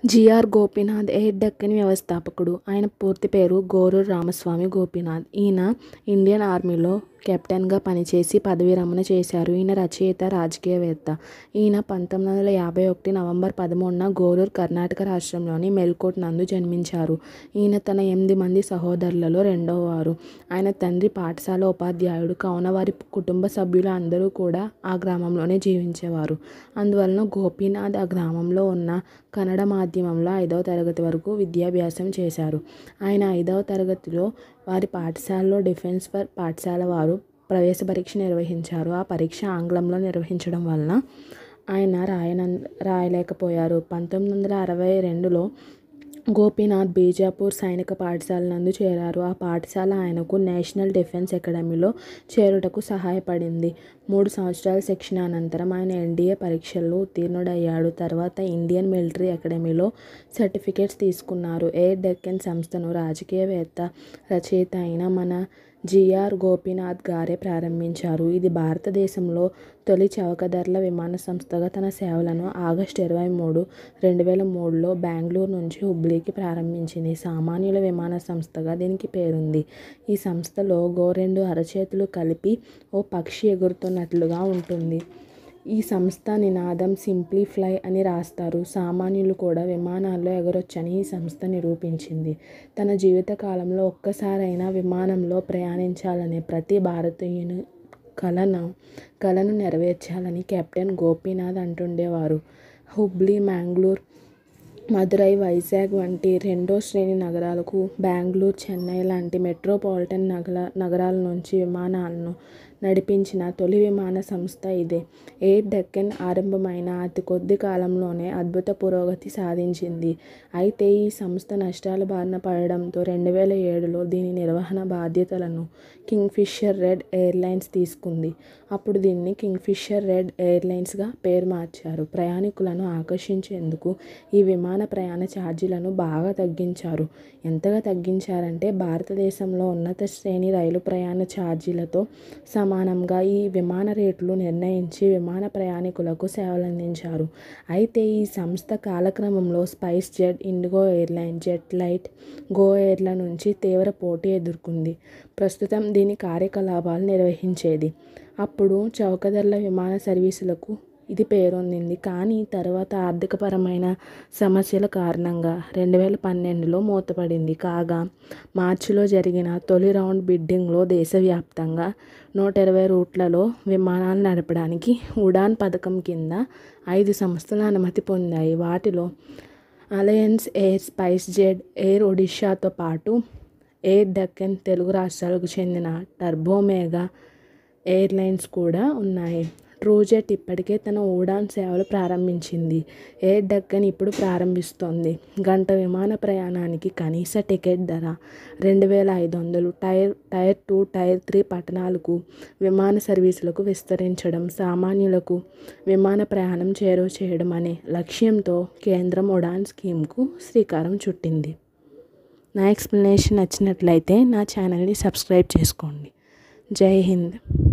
GR Gopinath air Deccan వ్యవస్థాపకుడు ఆయన పూర్తి పేరు గోరూరు రామస్వామి గోపీనాథ్ ఈయన ఇండియన్ ఆర్మీలో కెప్టెన్గా పనిచేసి పదవీ విరమణ చేశారు ఈయన రచయిత రాజకీయవేత్త ఈయన పంతొమ్మిది వందల యాభై ఒకటి నవంబర్ పదమూడున గోరూరు కర్ణాటక రాష్ట్రంలోని మెల్కోట్ నందు జన్మించారు ఈయన తన ఎనిమిది మంది సహోదరులలో రెండవ వారు ఆయన తండ్రి పాఠశాల ఉపాధ్యాయుడు కావున వారి కుటుంబ సభ్యులు అందరూ కూడా ఆ గ్రామంలోనే జీవించేవారు అందువలన గోపీనాథ్ ఆ గ్రామంలో ఉన్న కన్నడ మాధ్యమంలో ఐదవ తరగతి వరకు విద్యాభ్యాసం చేశారు ఆయన ఐదవ తరగతిలో వారి పాఠశాలలో డిఫెన్స్ ఫర్ పాఠశాల వారు ప్రవేశ పరీక్ష నిర్వహించారు ఆ పరీక్ష ఆంగ్లంలో నిర్వహించడం వలన ఆయన రాయన రాయలేకపోయారు పంతొమ్మిది వందల అరవై రెండులో గోపీనాథ్ బీజాపూర్ సైనిక పాఠశాల నందు చేరారు ఆ పాఠశాల ఆయనకు నేషనల్ డిఫెన్స్ అకాడమీలో చేరుటకు సహాయపడింది మూడు సంవత్సరాల శిక్షణ అనంతరం ఆయన ఎన్డీఏ పరీక్షల్లో ఉత్తీర్ణుడయ్యాడు తర్వాత ఇండియన్ మిలిటరీ అకాడమీలో సర్టిఫికేట్స్ తీసుకున్నారు ఎయిర్ డెక్కన్ సంస్థను రాజకీయవేత్త రచయిత అయిన మన జిఆర్ గోపీనాథ్ గారే ప్రారంభించారు ఇది భారతదేశంలో తొలి చౌకధరల విమాన సంస్థగా తన సేవలను ఆగస్టు ఇరవై మూడు రెండు వేల మూడులో బెంగళూరు నుంచి హుబ్లీకి ప్రారంభించింది సామాన్యుల విమాన సంస్థగా దీనికి పేరుంది ఈ సంస్థ లోగో రెండు అరచేతులు కలిపి ఓ పక్షి ఎగురుతున్నట్లుగా ఉంటుంది ఈ సంస్థ నినాదం సింప్లీ ఫ్లై అని రాస్తారు సామాన్యులు కూడా విమానాల్లో ఎగరొచ్చని ఈ సంస్థ నిరూపించింది తన జీవిత కాలంలో ఒక్కసారైనా విమానంలో ప్రయాణించాలనే ప్రతి భారతీయుని కలను కలను నెరవేర్చాలని కెప్టెన్ గోపీనాథ్ అంటుండేవారు హుబ్లీ మ్యాంగ్లూర్ మదురై వైజాగ్ వంటి రెండో శ్రేణి నగరాలకు బెంగళూరు చెన్నై లాంటి మెట్రోపాలిటన్ నగర నగరాల నుంచి విమానాలను నడిపించిన తొలి విమాన సంస్థ ఇదే ఎయిర్ డెక్కన్ ఆరంభమైన అతి కొద్ది కాలంలోనే అద్భుత పురోగతి సాధించింది అయితే ఈ సంస్థ నష్టాల బారిన పడడంతో రెండు వేల ఏడులో దీని నిర్వహణ బాధ్యతలను కింగ్ఫిషర్ రెడ్ ఎయిర్లైన్స్ తీసుకుంది అప్పుడు దీన్ని కింగ్ఫిషర్ రెడ్ ఎయిర్లైన్స్గా పేరు మార్చారు ప్రయాణికులను ఆకర్షించేందుకు ఈ విమాన ప్రయాణ ఛార్జీలను బాగా తగ్గించారు ఎంతగా తగ్గించారంటే భారతదేశంలో ఉన్నత శ్రేణి రైలు ప్రయాణ ఛార్జీలతో సమానంగా ఈ విమాన రేట్లు నిర్ణయించి విమాన ప్రయాణికులకు సేవలందించారు అయితే ఈ సంస్థ కాలక్రమంలో SpiceJet IndiGo airline JetLite గో ఎయిర్ల నుంచి తీవ్ర పోటీ ఎదుర్కొంది ప్రస్తుతం దీని కార్యకలాపాలు నిర్వహించేది అప్పుడు చౌకధరల విమాన సర్వీసులకు ఇది పేరొందింది కానీ తర్వాత ఆర్థికపరమైన సమస్యల కారణంగా రెండు వేల పన్నెండులో మూతపడింది కాగా మార్చిలో జరిగిన తొలి రౌండ్ బిడ్డింగ్లో దేశవ్యాప్తంగా నూట ఇరవై రూట్లలో విమానాలు నడపడానికి ఉడాన్ పథకం కింద ఐదు సంస్థలు అనుమతి పొందాయి వాటిలో అలయన్స్ ఎయిర్ స్పైస్ జెట్ ఎయిర్ ఒడిషాతో పాటు ఎయిర్ డెక్కన్ తెలుగు రాష్ట్రాలకు చెందిన టర్బోమేగా ఎయిర్లైన్స్ కూడా ఉన్నాయి ట్రూజెట్ ఇప్పటికే తన ఉడాన్ సేవలు ప్రారంభించింది ఎయిర్ డెక్కన్ ఇప్పుడు ప్రారంభిస్తోంది గంట విమాన ప్రయాణానికి కనీస టికెట్ ధర రెండు వేల ఐదు వందలు tier tier two tier three పట్టణాలకు విమాన సర్వీసులకు విస్తరించడం సామాన్యులకు విమాన ప్రయాణం చేరువ చేయడం అనే లక్ష్యంతో కేంద్రం ఉడాన్ స్కీమ్కు శ్రీకారం చుట్టింది నా ఎక్స్ప్లెనేషన్ నచ్చినట్లయితే నా ఛానల్ని సబ్స్క్రైబ్ చేసుకోండి జై హింద్